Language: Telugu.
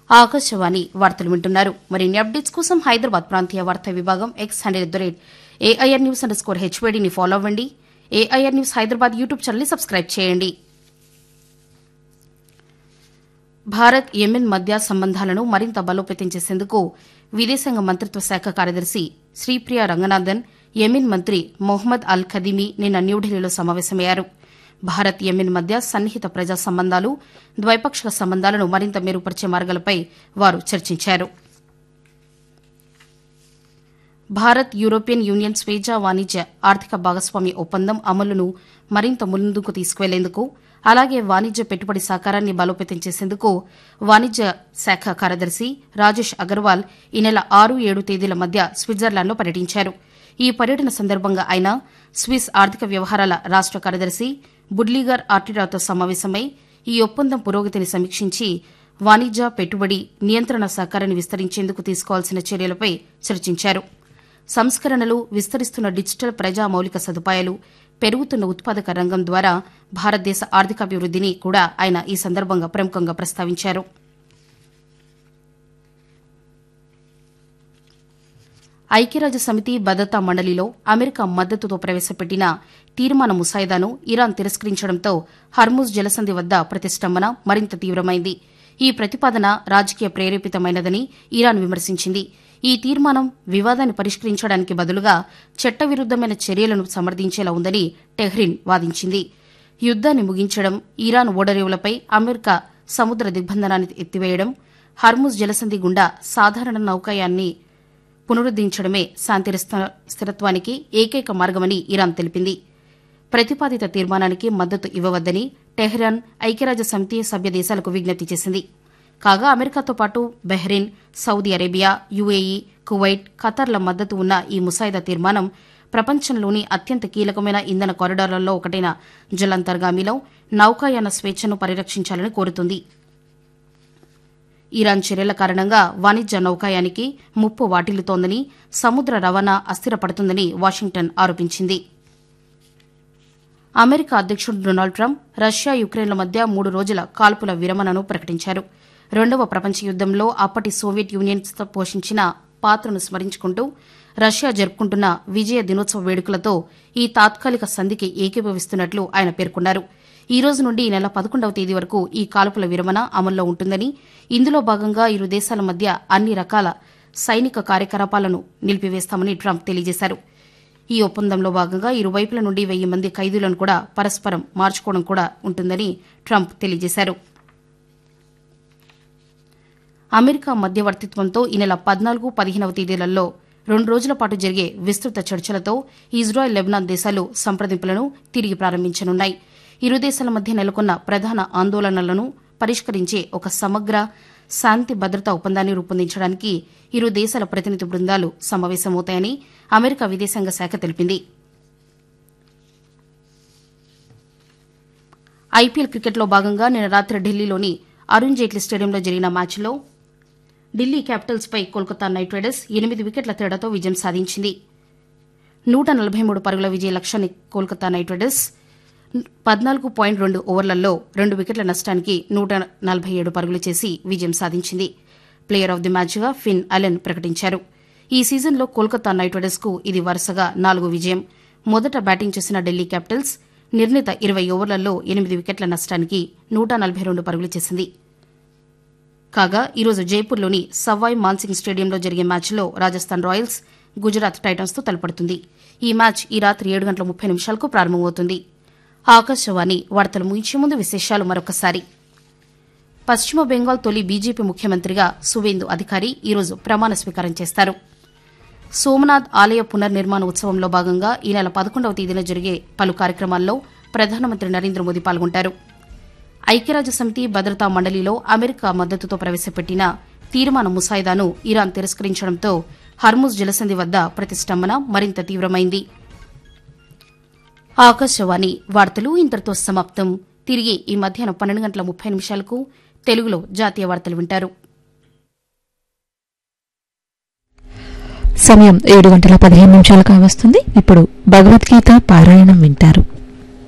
ఆకాశవాణి వార్తలు వింటున్నారు మరిన్ని అప్డేట్స్ కోసం హైదరాబాద్ ప్రాంతీయ వార్తా విభాగం X hundred at the rate AIR news underscore స్కోర్ హెచ్వేడిని ఫాలో అవ్వండి ఏఐఆర్ న్యూస్ హైదరాబాద్ యూట్యూబ్ ఛానల్ని సబ్స్క్రైబ్ చేయండి భారత్ యెమెన్ మధ్య సంబంధాలను మరింత బలోపేతం చేసేందుకు విదేశాంగ మంత్రిత్వ శాఖ కార్యదర్శి శ్రీప్రియ రంగనాథన్ యెమెన్ మంత్రి మొహమ్మద్ అల్ ఖదీమీ నిన్న న్యూఢిల్లీలో సమావేశమయ్యారు భారత్ యెమెన్ మధ్య సన్నిహిత ప్రజా సంబంధాలు ద్వైపాక్షిక సంబంధాలను మరింత మెరుగుపరిచే మార్గాలపై వారు చర్చించారు భారత్ యూరోపియన్ యూనియన్ స్వేచ్ఛా వాణిజ్య ఆర్థిక భాగస్వామ్య ఒప్పందం అమలును మరింత ముందుకు తీసుకువెళ్లేందుకు అలాగే వాణిజ్య పెట్టుబడి సహకారాన్ని బలోపేతం చేసేందుకు వాణిజ్య శాఖ కార్యదర్శి రాజేష్ అగర్వాల్ ఈ నెల ఆరు ఏడు తేదీల మధ్య స్విట్జర్లాండ్లో పర్యటించారు ఈ పర్యటన సందర్భంగా ఆయన స్విస్ ఆర్థిక వ్యవహారాల రాష్ట కార్యదర్శి బుడ్లీగర్ ఆర్టిరాతో సమావేశమై ఈ ఒప్పందం పురోగతిని సమీక్షించి వాణిజ్య పెట్టుబడి నియంత్రణ సహకారాన్ని విస్తరించేందుకు తీసుకోవాల్సిన చర్యలపై చర్చించారు సంస్కరణలు విస్తరిస్తున్న డిజిటల్ ప్రజా మౌలిక సదుపాయాలు పెరుగుతున్న ఉత్పాదక రంగం ద్వారా భారతదేశ ఆర్థికాభివృద్దిని కూడా ఆయన ఈ సందర్భంగా ప్రముఖంగా ప్రస్తావించారు ఐక్యరాజ్య సమితి భద్రతా మండలిలో అమెరికా మద్దతుతో ప్రవేశపెట్టిన తీర్మాన ముసాయిదాను ఇరాన్ తిరస్కరించడంతో హర్ముజ్ జలసంధి వద్ద ప్రతిష్టంభన మరింత తీవ్రమైంది ఈ ప్రతిపాదన రాజకీయ ప్రేరేపితమైనదని ఇరాన్ విమర్శించింది ఈ తీర్మానం వివాదాన్ని పరిష్కరించడానికి బదులుగా చట్టవిరుద్దమైన చర్యలను సమర్థించేలా ఉందని టెహ్రిన్ వాదించింది యుద్దాన్ని ముగించడం ఇరాన్ ఓడరేవులపై అమెరికా సముద్ర దిగ్బంధనాన్ని ఎత్తివేయడం హర్ముజ్ జలసంధి గుండా సాధారణ నౌకాయాన్ని పునరుద్దరించడమే శాంతి స్థిరత్వానికి ఏకైక మార్గమని ఇరాన్ తెలిపింది ప్రతిపాదిత తీర్మానానికి మద్దతు ఇవ్వవద్దని టెహ్రాన్ ఐక్యరాజ్య సమితి సభ్య దేశాలకు విజ్ఞప్తి చేసింది కాగా అమెరికాతో పాటు Bahrain Saudi Arabia UAE Kuwait ఖతార్ల మద్దతు ఉన్న ఈ ముసాయిదా తీర్మానం ప్రపంచంలోని అత్యంత కీలకమైన ఇంధన కారిడార్లలో ఒకటైన జలంతర్గామిలో నౌకాయాన స్వేచ్ఛను పరిరక్షించాలని కోరుతుంది ఇరాన్ చర్యల కారణంగా వాణిజ్య నౌకాయానికి ముప్పు వాటిల్లుతోందని సముద్ర రవాణా అస్థిరపడుతుందని వాషింగ్టన్ ఆరోపించింది అమెరికా అధ్యక్షుడు డొనాల్డ్ ట్రంప్ రష్యా యుక్రెయిన్ల మధ్య మూడు రోజుల కాల్పుల విరమణను ప్రకటించారు రెండవ ప్రపంచ యుద్దంలో అప్పటి సోవియట్ యూనియన్ పోషించిన పాత్రను స్మరించుకుంటూ రష్యా జరుపుకుంటున్న విజయ దినోత్సవ వేడుకలతో ఈ తాత్కాలిక సంధికి ఏకీభవిస్తున్నట్లు ఆయన పేర్కొన్నారు ఈ రోజు నుండి ఈ నెల పదకొండవ తేదీ వరకు ఈ కాల్పుల విరమణ అమల్లో ఉంటుందని ఇందులో భాగంగా ఇరు దేశాల మధ్య అన్ని రకాల సైనిక కార్యకలాపాలను నిలిపివేస్తామని ట్రంప్ తెలియజేశారు ఈ ఒప్పందంలో భాగంగా ఇరువైపుల నుండి వెయ్యి మంది ఖైదీలను కూడా పరస్పరం మార్చుకోవడం కూడా ఉంటుందని ట్రంప్ తెలియజేశారు అమెరికా మధ్యవర్తిత్వంతో ఈ నెల పద్నాలుగు పదిహేనవ తేదీలలో రెండు రోజుల పాటు జరిగే విస్తృత చర్చలతో ఇజ్రాయెల్ లెబనాన్ దేశాలు సంప్రదింపులను తిరిగి ప్రారంభించనున్నాయి ఇరు దేశాల మధ్య నెలకొన్న ప్రధాన ఆందోళనలను పరిష్కరించే ఒక సమగ్ర శాంతి భద్రతా ఒప్పందాన్ని రూపొందించడానికి ఇరు దేశాల ప్రతినిధి బృందాలు సమావేశమవుతాయని అమెరికా విదేశాంగ శాఖ తెలిపింది ఐపీఎల్ క్రికెట్లో భాగంగా నిన్న రాత్రి ఢిల్లీలోని అరుణ్ జైట్లీ స్టేడియంలో జరిగిన మ్యాచ్లో ఢిల్లీ క్యాపిటల్స్ పై కోల్కతా నైట్ రైడర్స్ ఎనిమిది వికెట్ల తేడాతో విజయం సాధించింది నూట నలభై మూడు పరుగుల విజయ లక్ష్యాన్ని కోల్కతా నైట్ రైడర్స్ పద్నాలుగు పాయింట్ రెండు ఓవర్లలో రెండు వికెట్ల నష్టానికి నూట నలభై ఏడు పరుగులు చేసి విజయం సాధించింది ప్లేయర్ ఆఫ్ ది మ్యాచ్గా ఫిన్ అలెన్ ప్రకటించారు ఈ సీజన్లో కోల్కతా నైట్ రైడర్స్కు ఇది వరుసగా నాలుగో విజయం మొదట బ్యాటింగ్ చేసిన ఢిల్లీ క్యాపిటల్స్ నిర్ణీత ఇరవై ఓవర్లలో ఎనిమిది వికెట్ల నష్టానికి నూట నలభై రెండు పరుగులు చేసింది కాగా ఈరోజు జైపూర్లోని సవాయ్ మాన్సింగ్ స్టేడియంలో జరిగే మ్యాచ్లో రాజస్థాన్ రాయల్స్ గుజరాత్ టైటన్స్తో తలపడుతుంది ఈ మ్యాచ్ ఈ రాత్రి ఏడు గంటల ముప్పై నిమిషాలకు ప్రారంభమవుతుంది ఆకాశవాణి వార్తలు ముగించే ముందు విశేషాలు మరొకసారి పశ్చిమ బెంగాల్ తొలి బీజేపీ ముఖ్యమంత్రిగా సువేందు అధికారి ఈరోజు ప్రమాణ స్వీకారం చేస్తారు సోమనాథ్ ఆలయ పునర్నిర్మాణ ఉత్సవంలో భాగంగా ఈ నెల పదకొండవ తేదీన జరిగే పలు కార్యక్రమాల్లో ప్రధానమంత్రి నరేంద్ర మోదీ పాల్గొంటారు ఐక్యరాజ్య సమితి భద్రతా మండలిలో అమెరికా మద్దతుతో ప్రవేశపెట్టిన తీర్మాన ముసాయిదాను ఇరాన్ తిరస్కరించడంతో హర్ముజ్ జలసంధి వద్ద ప్రతిష్టంభన మరింత తీవ్రమైంది ఆకాశవాణి వార్తలు ఇంతటితో సమాప్తం తిరిగి ఈ మధ్యాహ్నం పన్నెండు గంటల ముప్పై నిమిషాలకు తెలుగులో జాతీయ వార్తలు వింటారు సమయం ఏడు గంటల పదిహేను నిమిషాలు కావస్తుంది ఇప్పుడు భగవద్గీత పారాయణం వింటారు